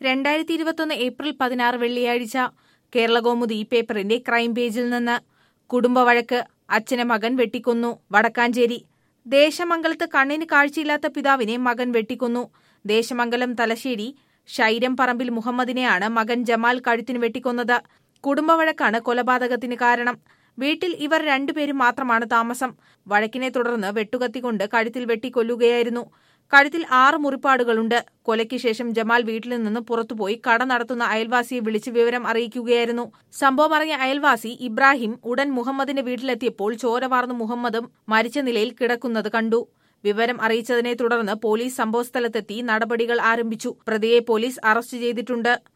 രണ്ടായിരത്തി ഇരുപത്തൊന്ന് ഏപ്രിൽ പതിനാറ് വെള്ളിയാഴ്ച കേരളകൗമുദി പേപ്പറിന്റെ ക്രൈം പേജിൽ നിന്ന് കുടുംബവഴക്ക് അച്ഛനെ മകൻ വെട്ടിക്കൊന്നു വടക്കാഞ്ചേരി ദേശമംഗലത്ത് കണ്ണിന് കാഴ്ചയില്ലാത്ത പിതാവിനെ മകൻ വെട്ടിക്കൊന്നു ദേശമംഗലം തലശ്ശേരി ഷൈരം പറമ്പിൽ മുഹമ്മദിനെയാണ് മകൻ ജമാൽ കഴുത്തിന് വെട്ടിക്കൊന്നത് കുടുംബവഴക്കാണ് കൊലപാതകത്തിന് കാരണം വീട്ടിൽ ഇവർ രണ്ടുപേരും മാത്രമാണ് താമസം വഴക്കിനെ തുടർന്ന് വെട്ടുകത്തിക്കൊണ്ട് കഴുത്തിൽ വെട്ടിക്കൊല്ലുകയായിരുന്നു കഴുത്തിൽ ആറ് മുറിപ്പാടുകളുണ്ട് കൊലയ്ക്ക് ശേഷം ജമാൽ വീട്ടിൽ നിന്ന് പുറത്തുപോയി കട നടത്തുന്ന അയൽവാസിയെ വിളിച്ച് വിവരം അറിയിക്കുകയായിരുന്നു സംഭവം അറിഞ്ഞ അയൽവാസി ഇബ്രാഹിം ഉടൻ മുഹമ്മദിന്റെ വീട്ടിലെത്തിയപ്പോൾ ചോര വാർന്ന് മുഹമ്മദും മരിച്ച നിലയിൽ കിടക്കുന്നത് കണ്ടു വിവരം അറിയിച്ചതിനെ തുടർന്ന് പോലീസ് സംഭവസ്ഥലത്തെത്തി നടപടികൾ ആരംഭിച്ചു പ്രതിയെ പോലീസ് അറസ്റ്റ് ചെയ്തിട്ടുണ്ട്